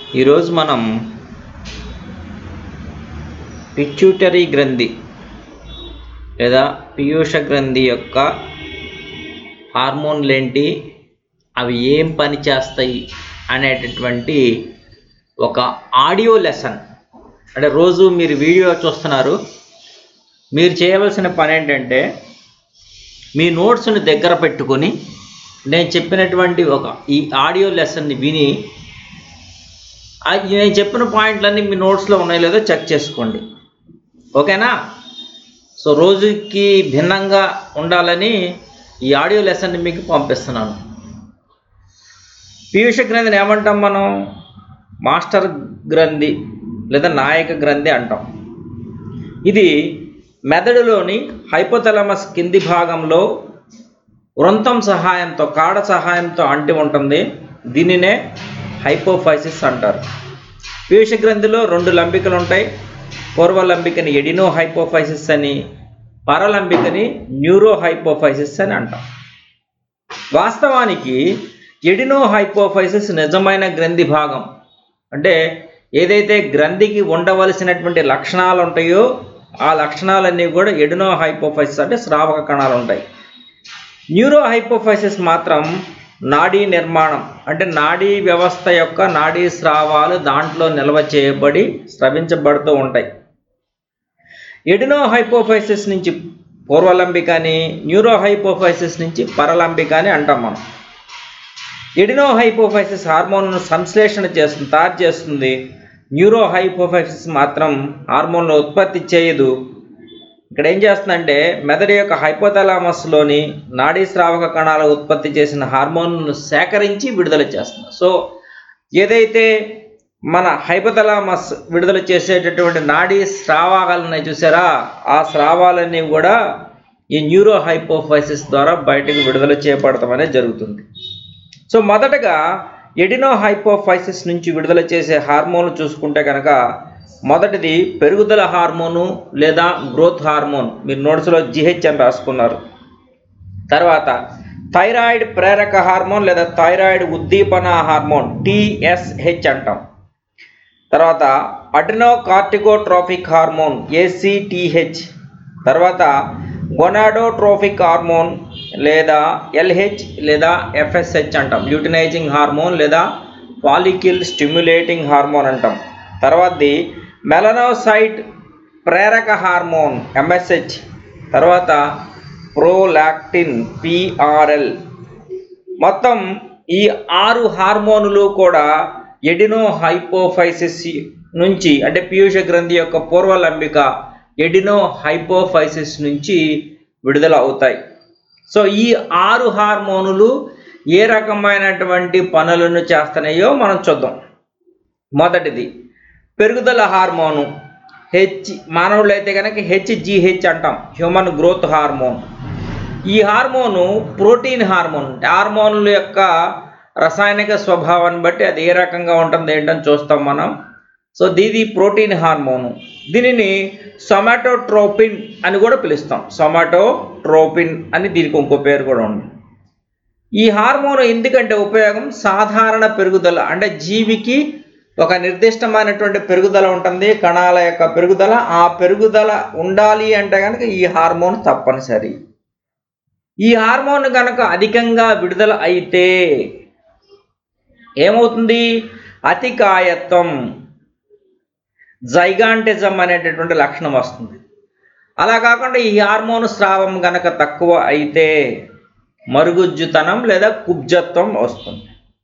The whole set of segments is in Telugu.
ఈరోజు మనం పిచ్యూటరీ గ్రంథి లేదా పీయూష గ్రంథి యొక్క హార్మోన్లు ఏంటి అవి ఏం పని చేస్తాయి అనేటటువంటి ఒక ఆడియో లెసన్ అంటే రోజు మీరు వీడియో చూస్తున్నారు మీరు చేయవలసిన పని ఏంటంటే మీ నోట్స్ని దగ్గర పెట్టుకొని నేను చెప్పినటువంటి ఒక ఈ ఆడియో లెసన్ని విని ఆ నేను చెప్పిన పాయింట్లన్నీ మీ నోట్స్లో ఉన్నాయో లేదో చెక్ చేసుకోండి ఓకేనా సో రోజుకి భిన్నంగా ఉండాలని ఈ ఆడియో లెసన్ని మీకు పంపిస్తున్నాను పీయూష గ్రంథిని ఏమంటాం మనం మాస్టర్ గ్రంథి లేదా నాయక గ్రంథి అంటాం ఇది మెదడులోని హైపోథలమస్ కింది భాగంలో వృంతం సహాయంతో కాడ సహాయంతో అంటి ఉంటుంది దీనినే హైపోఫైసిస్ అంటారు పీయూష గ్రంథిలో రెండు లంబికలు ఉంటాయి పూర్వ లంబికని ఎడినో హైపోఫైసిస్ అని పరలంబికని న్యూరో హైపోఫైసిస్ అని అంటాం వాస్తవానికి ఎడినో హైపోఫైసిస్ నిజమైన గ్రంథి భాగం అంటే ఏదైతే గ్రంథికి ఉండవలసినటువంటి లక్షణాలు ఉంటాయో ఆ లక్షణాలన్నీ కూడా ఎడినో హైపోఫైసిస్ అంటే స్రావక కణాలు ఉంటాయి న్యూరో హైపోఫైసిస్ మాత్రం నాడీ నిర్మాణం అంటే నాడీ వ్యవస్థ యొక్క నాడీ స్రావాలు దాంట్లో నిల్వ చేయబడి స్రవించబడుతూ ఉంటాయి ఎడినో హైపోఫైసిస్ నుంచి పూర్వలంబిక అని న్యూరో హైపోఫైసిస్ నుంచి పరలంబిక అని అంటాం మనం ఎడినో హైపోఫైసిస్ హార్మోన్ను సంశ్లేషణ చేస్తుంది తయారు చేస్తుంది న్యూరో హైపోఫైసిస్ మాత్రం హార్మోన్లు ఉత్పత్తి చేయదు ఇక్కడ ఏం చేస్తుందంటే మెదడు యొక్క హైపోథలామస్లోని నాడీ స్రావక కణాలు ఉత్పత్తి చేసిన హార్మోన్ను సేకరించి విడుదల చేస్తుంది సో ఏదైతే మన హైపోథలామస్ విడుదల చేసేటటువంటి నాడీ స్రావాలు ఉన్నాయి చూసారా ఆ స్రావాలన్నీ కూడా ఈ న్యూరో హైపోఫైసిస్ ద్వారా బయటకు విడుదల చేయబడటం అనేది జరుగుతుంది సో మొదటగా ఎడినో హైపోఫైసిస్ నుంచి విడుదల చేసే హార్మోన్లు చూసుకుంటే కనుక మొదటిది పెరుగుదల హార్మోను లేదా గ్రోత్ హార్మోన్ మీరు నోట్స్లో జిహెచ్ అని రాసుకున్నారు తర్వాత థైరాయిడ్ ప్రేరక హార్మోన్ లేదా థైరాయిడ్ ఉద్దీపన హార్మోన్ టిఎస్హెచ్ అంటాం తర్వాత అడ్రినో కార్టికోట్రోఫిక్ హార్మోన్ ఏసీటీహెచ్ తర్వాత గొనాడోట్రోఫిక్ హార్మోన్ లేదా ఎల్హెచ్ లేదా ఎఫ్ఎస్హెచ్ అంటాం ల్యూటినైజింగ్ హార్మోన్ లేదా పాలికిల్ స్టిమ్యులేటింగ్ హార్మోన్ అంటాం తర్వాతది మెలనోసైట్ ప్రేరక హార్మోన్ ఎంఎస్హెచ్ తర్వాత ప్రోలాక్టిన్ పిఆర్ఎల్ మొత్తం ఈ ఆరు హార్మోనులు కూడా ఎడినో హైపోఫైసిస్ నుంచి అంటే పీయూష గ్రంథి యొక్క పూర్వలంబిక ఎడినో హైపోఫైసిస్ నుంచి విడుదల అవుతాయి సో ఈ ఆరు హార్మోనులు ఏ రకమైనటువంటి పనులను చేస్తున్నాయో మనం చూద్దాం మొదటిది పెరుగుదల హార్మోను హెచ్ మానవులు అయితే కనుక హెచ్జిహెచ్ అంటాం హ్యూమన్ గ్రోత్ హార్మోన్ ఈ హార్మోను ప్రోటీన్ హార్మోన్ హార్మోన్ల యొక్క రసాయనిక స్వభావాన్ని బట్టి అది ఏ రకంగా ఉంటుంది ఏంటని చూస్తాం మనం సో దీది ప్రోటీన్ హార్మోను దీనిని సొమాటోట్రోపిన్ అని కూడా పిలుస్తాం సొమాటోట్రోపిన్ అని దీనికి ఇంకో పేరు కూడా ఉంది ఈ హార్మోన్ ఎందుకంటే ఉపయోగం సాధారణ పెరుగుదల అంటే జీవికి ఒక నిర్దిష్టమైనటువంటి పెరుగుదల ఉంటుంది కణాల యొక్క పెరుగుదల ఆ పెరుగుదల ఉండాలి అంటే కనుక ఈ హార్మోన్ తప్పనిసరి ఈ హార్మోన్ కనుక అధికంగా విడుదల అయితే ఏమవుతుంది అతికాయత్వం జైగాంటిజం అనేటటువంటి లక్షణం వస్తుంది అలా కాకుండా ఈ హార్మోన్ స్రావం గనక తక్కువ అయితే మరుగుజ్జుతనం లేదా కుబ్జత్వం వస్తుంది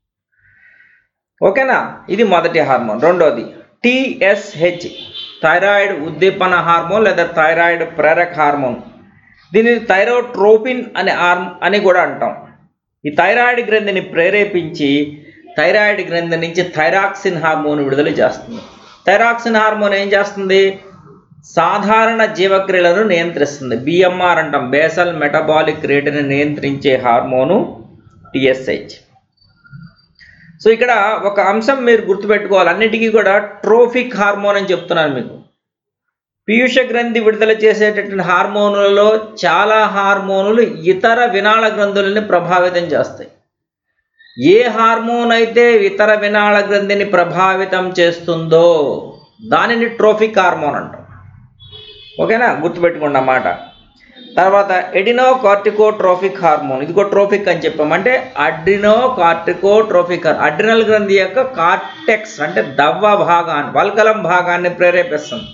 ఓకేనా ఇది మొదటి హార్మోన్ రెండోది టిఎస్హెచ్ థైరాయిడ్ ఉద్దీపన హార్మోన్ లేదా థైరాయిడ్ ప్రేరక హార్మోన్ దీనిని థైరోట్రోపిన్ అనే హార్మ్ అని కూడా అంటాం ఈ థైరాయిడ్ గ్రంథిని ప్రేరేపించి థైరాయిడ్ గ్రంథి నుంచి థైరాక్సిన్ హార్మోన్ విడుదల చేస్తుంది థైరాక్సిన్ హార్మోన్ ఏం చేస్తుంది సాధారణ జీవక్రియలను నియంత్రిస్తుంది బిఎంఆర్ అంటాం బేసల్ మెటబాలిక్ రేటుని నియంత్రించే హార్మోను టిఎస్హెచ్ సో ఇక్కడ ఒక అంశం మీరు గుర్తుపెట్టుకోవాలి అన్నిటికీ కూడా ట్రోఫిక్ హార్మోన్ అని చెప్తున్నాను మీకు పీయూష గ్రంథి విడుదల చేసేటటువంటి హార్మోనులలో చాలా హార్మోనులు ఇతర వినాళ గ్రంథులని ప్రభావితం చేస్తాయి ఏ హార్మోన్ అయితే ఇతర వినాళ గ్రంథిని ప్రభావితం చేస్తుందో దానిని ట్రోఫిక్ హార్మోన్ అంటాం ఓకేనా గుర్తుపెట్టుకోండి అన్నమాట తర్వాత ఎడినో కార్టికోట్రోఫిక్ హార్మోన్ ఇదిగో ట్రోఫిక్ అని చెప్పాం అంటే అడ్రినో కార్టికోట్రోఫిక్ అడ్రినల్ గ్రంథి యొక్క కార్టెక్స్ అంటే దవ్వ భాగాన్ని వల్కలం భాగాన్ని ప్రేరేపిస్తుంది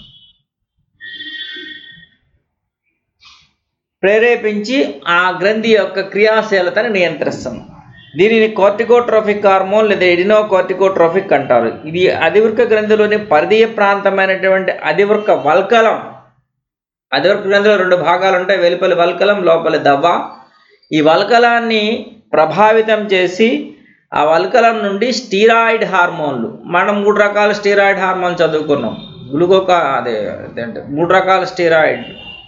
ప్రేరేపించి ఆ గ్రంథి యొక్క క్రియాశీలతని నియంత్రిస్తుంది దీనిని కార్టికోట్రోఫిక్ హార్మోన్ లేదా ఎడినో కార్టికోట్రోఫిక్ అంటారు ఇది అధివృక్క గ్రంథిలోని పరిధీయ ప్రాంతమైనటువంటి అధివృక్క వల్కలం అధివృక్క గ్రంథిలో రెండు భాగాలు ఉంటాయి వెలుపలి వల్కలం లోపలి దవ్వ ఈ వల్కలాన్ని ప్రభావితం చేసి ఆ వల్కలం నుండి స్టీరాయిడ్ హార్మోన్లు మనం మూడు రకాల స్టీరాయిడ్ హార్మోన్ చదువుకున్నాం గ్లూకోకా అదే అదేంటే మూడు రకాల స్టీరాయిడ్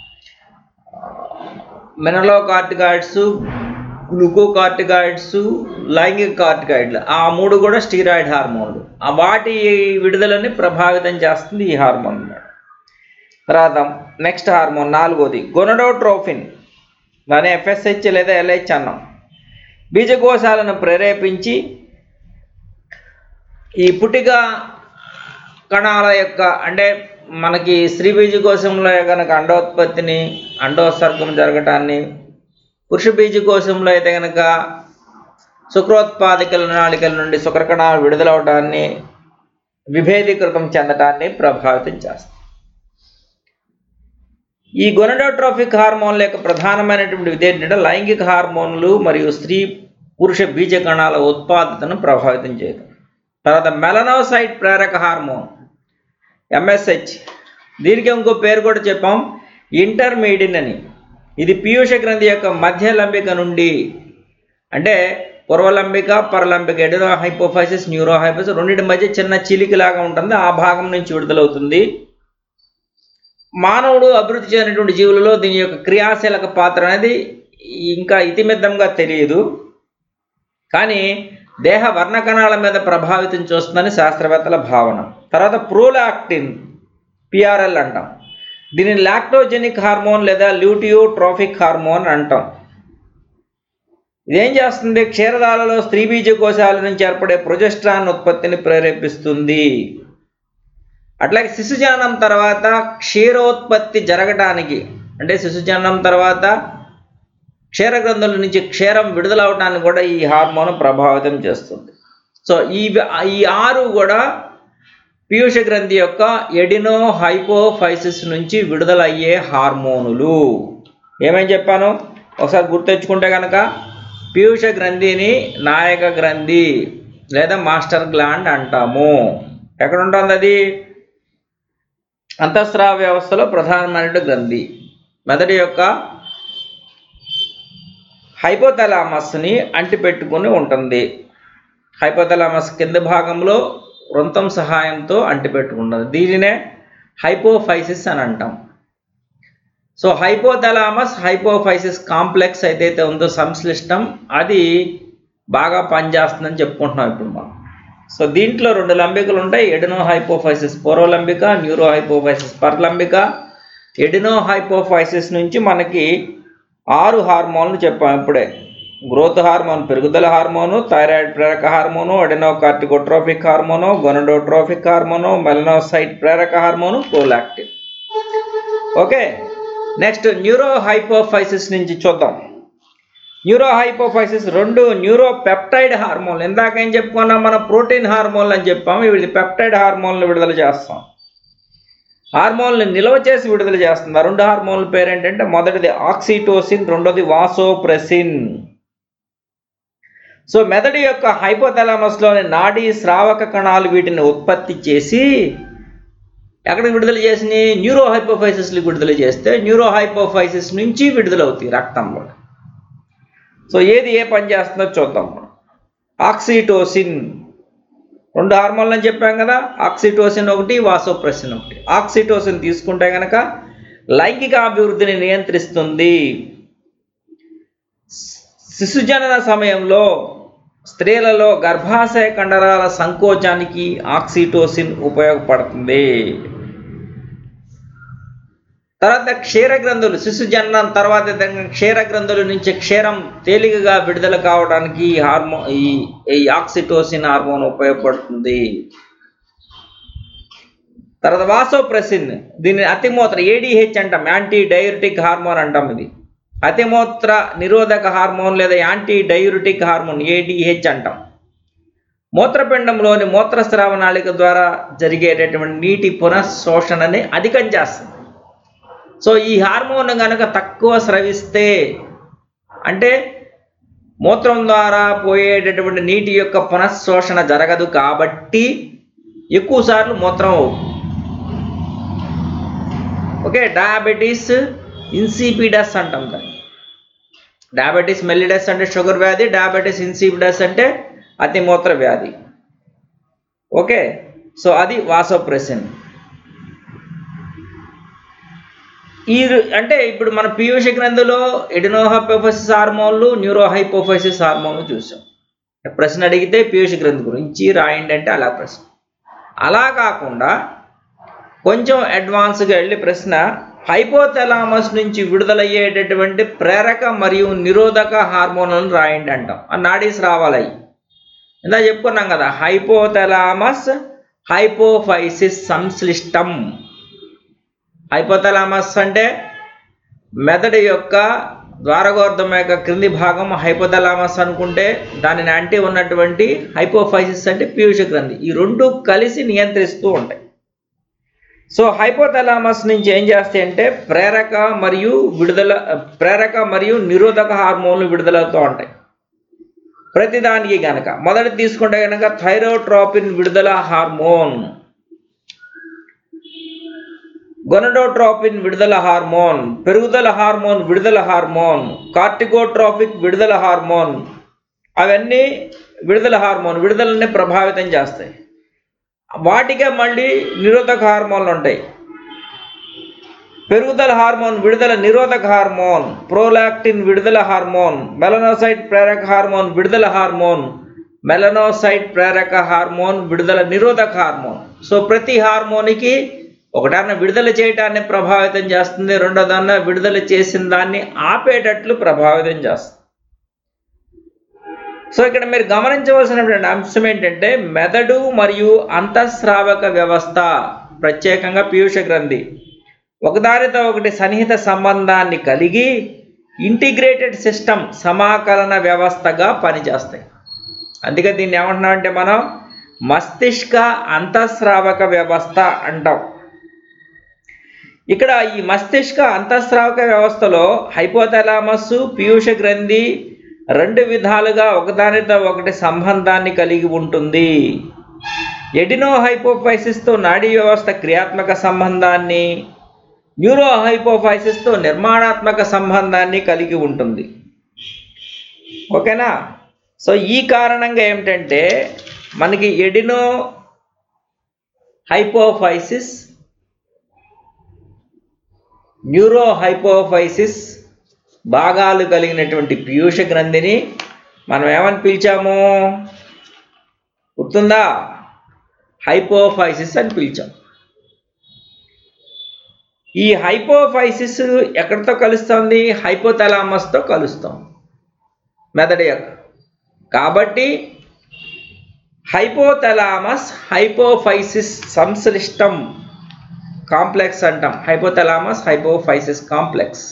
మినలోకార్టికాయిడ్స్ గ్లూకోకార్టికాయిడ్స్ లైంగిక కార్టికాయిడ్లు ఆ మూడు కూడా స్టీరాయిడ్ హార్మోన్లు ఆ వాటి విడుదలని ప్రభావితం చేస్తుంది ఈ హార్మోన్ తర్వాత నెక్స్ట్ హార్మోన్ నాలుగోది గొనడోట్రోఫిన్ దాని ఎఫ్ఎస్హెచ్ లేదా ఎల్హెచ్ అన్నాం బీజకోశాలను ప్రేరేపించి ఈ పుటిక కణాల యొక్క అంటే మనకి స్త్రీ బీజకోశంలో కనుక అండోత్పత్తిని అండోత్సర్గం జరగటాన్ని పురుష బీజకోశంలో అయితే కనుక శుక్రోత్పాదికల నాళికల నుండి శుక్రకణాలు విడుదలవడాన్ని విభేదీకృతం చెందటాన్ని ప్రభావితం చేస్తుంది ఈ గొనడోట్రోఫిక్ హార్మోన్ల యొక్క ప్రధానమైనటువంటి విధి ఏంటంటే లైంగిక హార్మోన్లు మరియు స్త్రీ పురుష బీజ కణాల ఉత్పాదతను ప్రభావితం చేయడం తర్వాత మెలనోసైట్ ప్రేరక హార్మోన్ ఎంఎస్హెచ్ దీనికి ఇంకో పేరు కూడా చెప్పాం ఇంటర్మీడియన్ అని ఇది పీయూష గ్రంథి యొక్క మధ్య లంబిక నుండి అంటే పూర్వలంబిక పరలంబిక ఎడినో హైపోఫైసిస్ న్యూరో హైపోసిస్ రెండింటి మధ్య చిన్న చిలికిలాగా ఉంటుంది ఆ భాగం నుంచి విడుదలవుతుంది మానవుడు అభివృద్ధి చెందినటువంటి జీవులలో దీని యొక్క క్రియాశీలక పాత్ర అనేది ఇంకా ఇతిమిద్దంగా తెలియదు కానీ దేహ వర్ణ కణాల మీద ప్రభావితం చూస్తుందని శాస్త్రవేత్తల భావన తర్వాత ప్రోలాక్టిన్ పిఆర్ఎల్ అంటాం దీనిని లాక్టోజెనిక్ హార్మోన్ లేదా ల్యూటియోట్రోఫిక్ హార్మోన్ అంటాం ఇదేం చేస్తుంది క్షీరదాలలో స్త్రీ బీజ కోశాల నుంచి ఏర్పడే ప్రొజెస్ట్రాన్ ఉత్పత్తిని ప్రేరేపిస్తుంది అట్లాగే శిశుజననం తర్వాత క్షీరోత్పత్తి జరగటానికి అంటే శిశుజననం తర్వాత క్షీరగ్రంథుల నుంచి క్షీరం విడుదలవటానికి కూడా ఈ హార్మోన్ ప్రభావితం చేస్తుంది సో ఈ ఈ ఆరు కూడా పీయూష గ్రంథి యొక్క ఎడినో హైపోఫైసిస్ నుంచి విడుదలయ్యే హార్మోనులు ఏమేం చెప్పాను ఒకసారి గుర్తెచ్చుకుంటే కనుక పీయూష గ్రంథిని నాయక గ్రంథి లేదా మాస్టర్ గ్లాండ్ అంటాము ఎక్కడ ఉంటుంది అది అంతఃస్రావ వ్యవస్థలో ప్రధానమైన గ్రంథి మెదడు యొక్క హైపోథలామస్ని అంటిపెట్టుకుని ఉంటుంది హైపోథలామస్ కింద భాగంలో వృంతం సహాయంతో అంటిపెట్టుకుంటుంది దీనినే హైపోఫైసిస్ అని అంటాం సో హైపోథలామస్ హైపోఫైసిస్ కాంప్లెక్స్ ఏదైతే ఉందో సంశ్లిష్టం అది బాగా పనిచేస్తుందని చెప్పుకుంటున్నాం ఇప్పుడు మనం సో దీంట్లో రెండు లంబికలు ఉంటాయి ఎడినో హైపోఫైసిస్ పూర్వలంబిక న్యూరో హైపోఫైసిస్ పర్లంబిక ఎడినో హైపోఫైసిస్ నుంచి మనకి ఆరు హార్మోన్లు చెప్పాం ఇప్పుడే గ్రోత్ హార్మోన్ పెరుగుదల హార్మోను థైరాయిడ్ ప్రేరక hormone adeno corticotrophic hormone gonadotrophic hormone melanocyte ప్రేరక hormone prolactin okay next neuro hypophysis నుంచి చూద్దాం న్యూరో హైపోఫైసిస్ రెండు న్యూరో పెప్టైడ్ హార్మోన్లు ఇందాక ఏం చెప్పుకున్నాం మనం ప్రోటీన్ హార్మోన్లు అని చెప్పాము ఇవి పెప్టైడ్ హార్మోన్లు విడుదల చేస్తాం హార్మోన్లు నిల్వ చేసి విడుదల చేస్తుంది ఆ రెండు హార్మోన్ల పేరు ఏంటంటే మొదటిది ఆక్సిటోసిన్ రెండోది వాసోప్రెసిన్ సో మెదడు యొక్క హైపోథలామస్లోని నాడీ స్రావక కణాలు వీటిని ఉత్పత్తి చేసి ఎక్కడికి విడుదల చేసినాయి న్యూరో హైపోఫైసిస్కి విడుదల చేస్తే న్యూరో హైపోఫైసిస్ నుంచి విడుదలవుతాయి రక్తంలో సో ఏది ఏ పని చేస్తుందో చూద్దాం మనం ఆక్సిటోసిన్ రెండు హార్మోన్లు అని చెప్పాం కదా ఆక్సిటోసిన్ ఒకటి వాసోప్రెసిన్ ఒకటి ఆక్సిటోసిన్ తీసుకుంటే కనుక లైంగిక అభివృద్ధిని నియంత్రిస్తుంది శిశుజనన సమయంలో స్త్రీలలో గర్భాశయ కండరాల సంకోచానికి ఆక్సిటోసిన్ ఉపయోగపడుతుంది తర్వాత క్షీర గ్రంథులు శిశు జననం తర్వాత ఏదైనా క్షీర గ్రంథుల నుంచి క్షీరం తేలికగా విడుదల కావడానికి ఈ హార్మో ఈ ఈ ఆక్సిటోసిన్ హార్మోన్ ఉపయోగపడుతుంది తర్వాత వాసోప్రెసిన్ దీన్ని అతిమూత్ర ఏడిహెచ్ అంటాం యాంటీ డయూరిటిక్ హార్మోన్ అంటాం ఇది అతిమూత్ర నిరోధక హార్మోన్ లేదా యాంటీ డయూరిటిక్ హార్మోన్ ఏడిహెచ్ అంటాం మూత్రపిండంలోని మూత్రస్రావ నాళిక ద్వారా జరిగేటటువంటి నీటి పునఃశోషణని అధికం చేస్తుంది సో ఈ హార్మోన్ కనుక తక్కువ స్రవిస్తే అంటే మూత్రం ద్వారా పోయేటటువంటి నీటి యొక్క పునఃశోషణ జరగదు కాబట్టి ఎక్కువ సార్లు మూత్రం అవుతుంది ఓకే డయాబెటీస్ ఇన్సిపిడస్ అంటాం దాన్ని డయాబెటీస్ మెల్లిడస్ అంటే షుగర్ వ్యాధి డయాబెటీస్ ఇన్సిపిడస్ అంటే అతిమూత్ర వ్యాధి ఓకే సో అది వాసోప్రెసిన్ ఈ రు- అంటే ఇప్పుడు మన పీయూష గ్రంథిలో ఎడినోహైపోఫైసిస్ హార్మోన్లు న్యూరోహైపోఫైసిస్ హార్మోన్లు చూసాం ప్రశ్న అడిగితే పీయూష గ్రంథి గురించి రాయండి అంటే అలా ప్రశ్న అలా కాకుండా కొంచెం అడ్వాన్స్గా వెళ్ళి ప్రశ్న హైపోథెలామస్ నుంచి విడుదలయ్యేటటువంటి ప్రేరక మరియు నిరోధక హార్మోన్లను రాయండి అంటాం ఆ నాడీస్ రావాలి అవి ఇందా చెప్పుకున్నాం కదా హైపోథెలామస్ హైపోఫైసిస్ సంశ్లిష్టం హైపోథలామస్ అంటే మెదడు యొక్క ద్వారగోర్ధం యొక్క క్రింది భాగం హైపోథలామస్ అనుకుంటే దానిని అంటి ఉన్నటువంటి హైపోఫైసిస్ అంటే పీయూష గ్రంథి ఈ రెండు కలిసి నియంత్రిస్తూ ఉంటాయి సో హైపోథలామస్ నుంచి ఏం చేస్తాయి అంటే ప్రేరక మరియు విడుదల ప్రేరక మరియు నిరోధక హార్మోన్లు విడుదలవుతూ ఉంటాయి ప్రతిదానికి గనక మొదటి తీసుకుంటే గనక థైరోట్రోపిన్ విడుదల హార్మోన్ గొనడోట్రోపిన్ విడుదల హార్మోన్ పెరుగుదల హార్మోన్ విడుదల హార్మోన్ కార్టికోట్రోపిక్ విడుదల హార్మోన్ అవన్నీ విడుదల హార్మోన్ విడుదలని ప్రభావితం చేస్తాయి వాటికే మళ్ళీ నిరోధక హార్మోన్లు ఉంటాయి పెరుగుదల హార్మోన్ విడుదల నిరోధక హార్మోన్ ప్రోలాక్టిన్ విడుదల హార్మోన్ మెలనోసైట్ ప్రేరక హార్మోన్ విడుదల హార్మోన్ మెలనోసైట్ ప్రేరక హార్మోన్ విడుదల నిరోధక హార్మోన్ సో ప్రతి హార్మోన్కి ఒకటన్న విడుదల చేయటాన్ని ప్రభావితం చేస్తుంది రెండోదన్న విడుదల చేసిన దాన్ని ఆపేటట్లు ప్రభావితం చేస్తుంది సో ఇక్కడ మీరు గమనించవలసినటువంటి అంశం ఏంటంటే మెదడు మరియు అంతఃస్రావక వ్యవస్థ ప్రత్యేకంగా పీయూష గ్రంథి ఒకదానితో ఒకటి సన్నిహిత సంబంధాన్ని కలిగి ఇంటిగ్రేటెడ్ సిస్టమ్ సమాకలన వ్యవస్థగా పనిచేస్తాయి అందుకే దీన్ని ఏమంటున్నామంటే మనం మస్తిష్క అంతఃస్రావక వ్యవస్థ అంటాం ఇక్కడ ఈ మస్తిష్క అంతఃస్రావక వ్యవస్థలో హైపోథలామస్ పీయూష గ్రంథి రెండు విధాలుగా ఒకదానితో ఒకటి సంబంధాన్ని కలిగి ఉంటుంది ఎడినో హైపోఫైసిస్తో నాడీ వ్యవస్థ క్రియాత్మక సంబంధాన్ని న్యూరో హైపోఫైసిస్తో నిర్మాణాత్మక సంబంధాన్ని కలిగి ఉంటుంది ఓకేనా సో ఈ కారణంగా ఏమిటంటే మనకి ఎడినో హైపోఫైసిస్ న్యూరో హైపోఫైసిస్ భాగాలు కలిగినటువంటి పీయూష గ్రంథిని మనం ఏమని పిలిచాము గుర్తుందా హైపోఫైసిస్ అని పిలిచాం ఈ హైపోఫైసిస్ ఎక్కడితో కలుస్తుంది హైపోథలామస్తో కలుస్తాం మెదడు యొక్క కాబట్టి హైపోథలామస్ హైపోఫైసిస్ సంశ్లిష్టం కాంప్లెక్స్ అంటాం హైపోథలామస్ హైపోఫైసిస్ కాంప్లెక్స్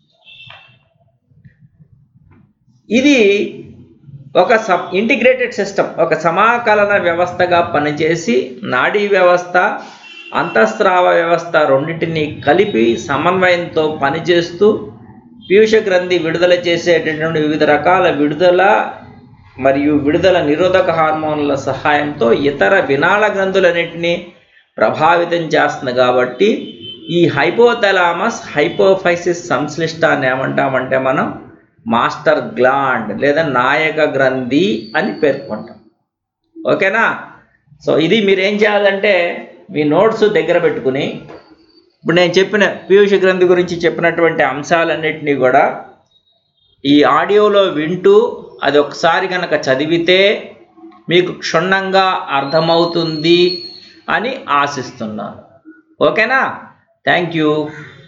ఇది ఒక సబ్ ఇంటిగ్రేటెడ్ సిస్టమ్ ఒక సమాకలన వ్యవస్థగా పనిచేసి నాడీ వ్యవస్థ అంతఃస్రావ వ్యవస్థ రెండింటిని కలిపి సమన్వయంతో పనిచేస్తూ పీయూష గ్రంథి విడుదల చేసేటటువంటి వివిధ రకాల విడుదల మరియు విడుదల నిరోధక హార్మోన్ల సహాయంతో ఇతర వినాళ గ్రంథులన్నింటినీ ప్రభావితం చేస్తుంది కాబట్టి ఈ హైపోథలామస్ హైపోఫైసిస్ సంశ్లిష్టాన్ని ఏమంటామంటే మనం మాస్టర్ గ్లాండ్ లేదా నాయక గ్రంథి అని పేర్కొంటాం ఓకేనా సో ఇది మీరు ఏం చేయాలంటే మీ నోట్స్ దగ్గర పెట్టుకుని ఇప్పుడు నేను చెప్పిన పీయూష గ్రంథి గురించి చెప్పినటువంటి అంశాలన్నింటినీ కూడా ఈ ఆడియోలో వింటూ అది ఒకసారి కనుక చదివితే మీకు క్షుణ్ణంగా అర్థమవుతుంది అని ఆశిస్తున్నాను ఓకేనా థ్యాంక్ యూ